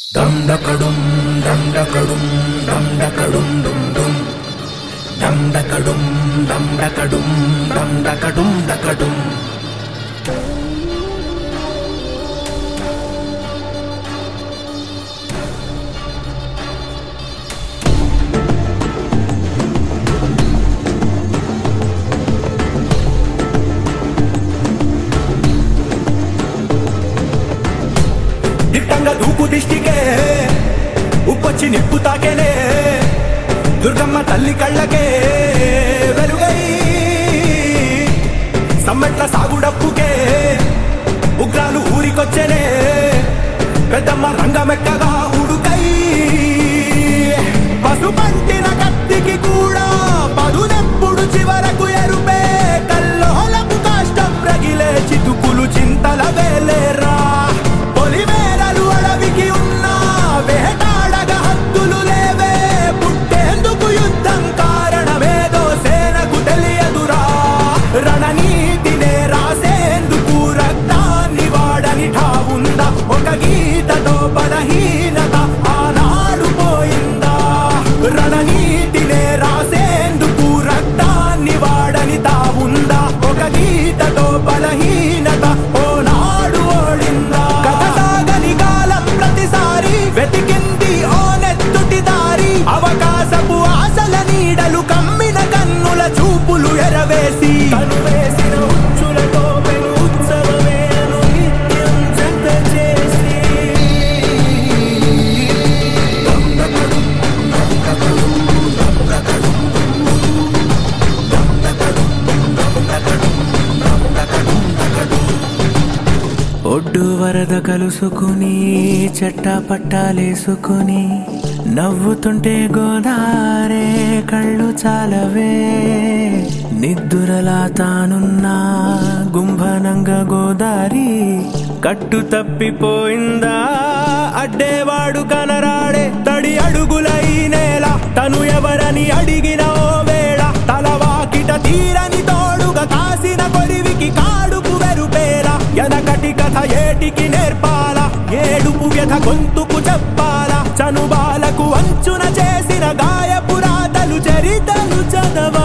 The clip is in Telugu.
డండకడుం డండకడుం డండకడుం డుం డుం డండకడుం డండకడుం డండకడుం డకడుం దిట్టంగా దూకు దిష్టికే ఉప్పొచ్చి నిప్పు తాకేనే దుర్గమ్మ తల్లి కళ్ళకే వెలుగై సమ్మెట్ల సాగుడప్పుకే ఉగ్రాలు ఊరికొచ్చేనే పెద్దమ్మ రంగమెక్కగా ఉడుకై పసుపంటిన కత్తికి కూడా పదునెప్పుడు చివరకు ఎరుపే కల్లోలపు కాష్టం రగిలే చితుకులు చింతల వేలేరా పొలిమేరలు అడవికి ఉన్నా వేటాడగా హద్దులు లేవే పుట్టేందుకు యుద్ధం కారణమేదో సేనకు తెలియదురా రణనీతినే రాసేందుకు రక్తాన్ని వాడని ఠావుందా ఒక గీతతో బలహీనత ఆనాడు పోయిందా రణనీతినే రాసేందుకు రక్తాన్ని వాడని తావుందా ఒక గీతతో బలహీనత ఓనాడు ఓడిందా కథ సాగని కాలం ప్రతిసారి వెతికింది ఓ నెత్తుటి దారి అవకాశపు ఆశల నీడలు కమ్మిన కన్నుల చూపులు ఎరవేసి తను వేసిన ఉచ్చులతో పెను ఉత్సవమేను నిత్యం జత చేసి ఒడ్డు వరద కలుసుకుని చెట్ట పట్టాలేసుకుని నవ్వుతుంటే గోదారే కళ్ళు చాలవే నిద్దురలా తానున్నా గుంభనంగ గోదారి కట్టు తప్పిపోయిందా అడ్డేవాడు కనరాడే తడి అడుగులై నేల తను ఎవరని అడిగిన ఓ వేళ తలవాకిట తీరని తోడుగా కాసిన కొరివికి కాడుకు వెరుపేలా ఎనకటి కథ ఏటికి నేర్పాల ఏడుపు వ్యథ గొంతుకు చెప్పాలా చనుబాలకు అంచున చేసిన గాయపురాతలు చరితలు చదవా